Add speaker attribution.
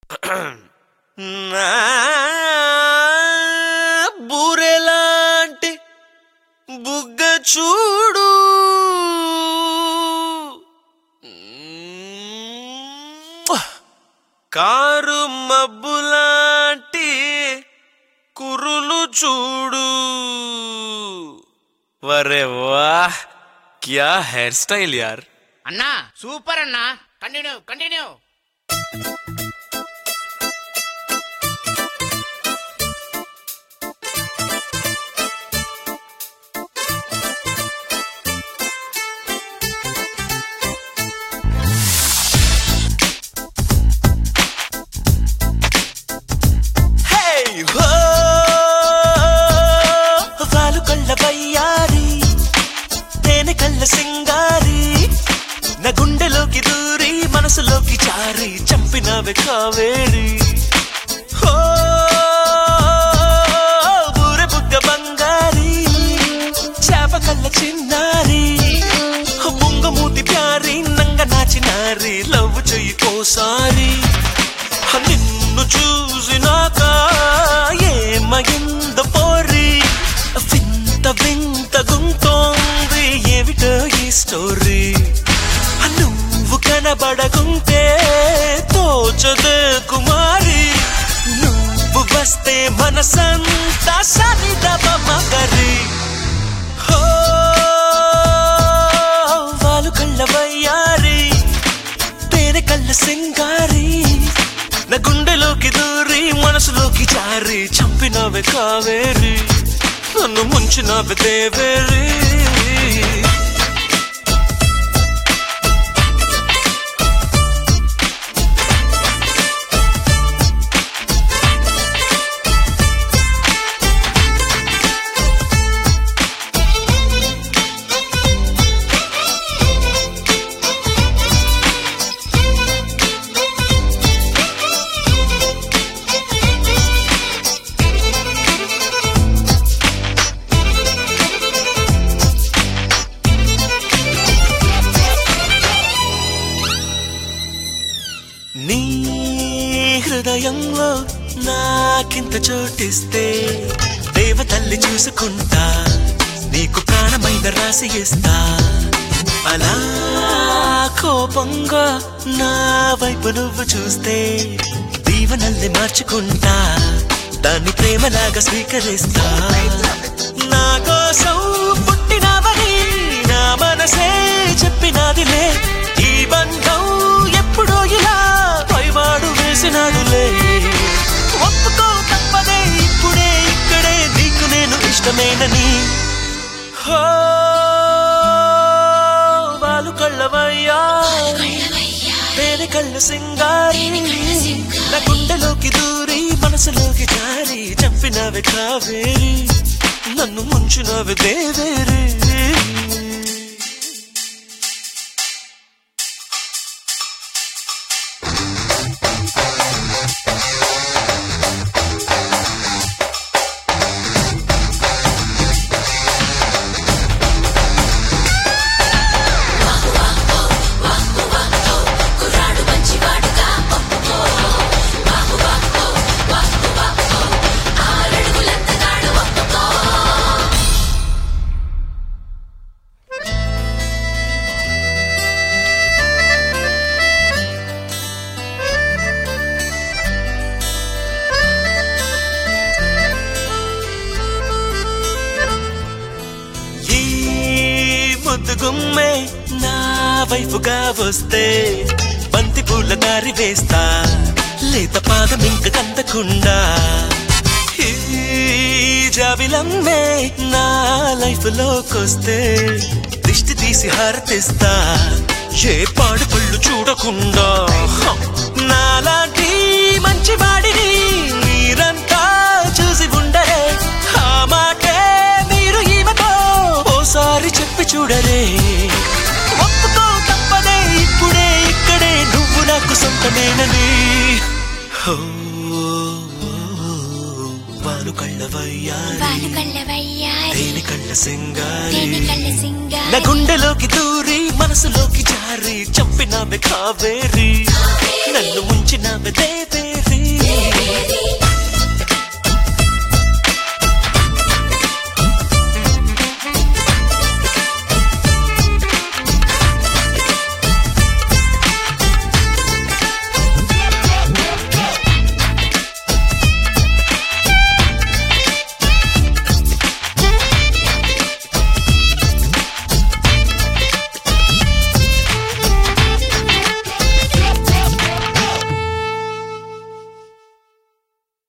Speaker 1: నా బూరెలాంటి బుగ్గ చూడు కారు మబ్బులాంటి కురులు చూడు వరే వాహ్ క్యా హెయిర్ స్టైల్ యార్
Speaker 2: అన్నా సూపర్ అన్నా కంటిన్యూ కంటిన్యూ
Speaker 1: హే హో వాలు కళ్ళ వయ్యారి తేనె కళ్ళ సింగారి నా గుండెలోకి దూరి మనసులోకి చారి చంపినవే కావేరి హో బూరె బుగ్గ బంగారి చేప కళ్ళ చిన్నారి ముంగమూతి ప్యారి నంగ నాచినారి లవ్ చెయ్యి కోసారి నిన్ను చూసినాక ఏమయింద పోరి వింత వింత గుంతోంది ఏమిటో ఈ స్టోరీ నువ్వు కనబడకుంటే తోచదే కుమారి నువ్వు వస్తే మనసంతా సరిదవ మగరి హో వాలు కళ్ళ వయ్యారి తేనె కళ్ళ సింగారి నా గుండెలోకి దూరి మనసులోకి జారి చంపినవే కావేరి నన్ను ముంచినవే దేవేరి నీ హృదయంలో నాకింత చోటిస్తే దేవతల్లి చూసుకుంటా నీకు ప్రాణమైన రాసి ఇస్తా అలా కోపంగా నా వైపు నువ్వు చూస్తే దీవనల్ని మార్చుకుంటా దాన్ని ప్రేమలాగా స్వీకరిస్తా నా కోసం పుట్టినవని నా మనసే చెప్పినదిలే ఈ బంధం ఎప్పుడో ఇలా పైవాడు వేసినాడులే ఒప్పుకో తప్పదే ఇప్పుడే ఇక్కడే నీకు నేను ఇష్టమేనని హో వాలు కళ్ళవయ్యా తేనె కళ్ళు సింగారి నా గుండెలోకి దూరి మనసులోకి జారి చంపినవి కావేరి నన్ను ముంచినవి దేవేరి ఈ ముద్దు గుమ్మే నా వైపుగా వస్తే బంతి పూల దారి వేస్తా లేత పాదం ఇంక కందకుండా ఈ జాబిలమ్మే నా లైఫ్ లోకొస్తే దిష్టి తీసి హారతిస్తా ఏ పాడు పళ్ళు చూడకుండా హ! నాలాంటి మంచి వాడిని మీరంతా చూసి ఉండరే ఆ మాటే మీరు ఈమెతో ఓసారి చెప్పి చూడరే ఒప్పుకో తప్పదే ఇప్పుడే ఇక్కడే నువ్వు నాకు సొంతమేనని హో, వాలు కళ్ళవయ్యారి
Speaker 3: వాలు కళ్ళవయ్యారి
Speaker 1: తేనె కళ్ళ సింగారి
Speaker 3: తేనె కళ్ళ
Speaker 1: నా
Speaker 3: సింగారి
Speaker 1: గుండెలోకి దూరి మనసులోకి జారి చంపినామె కావేరి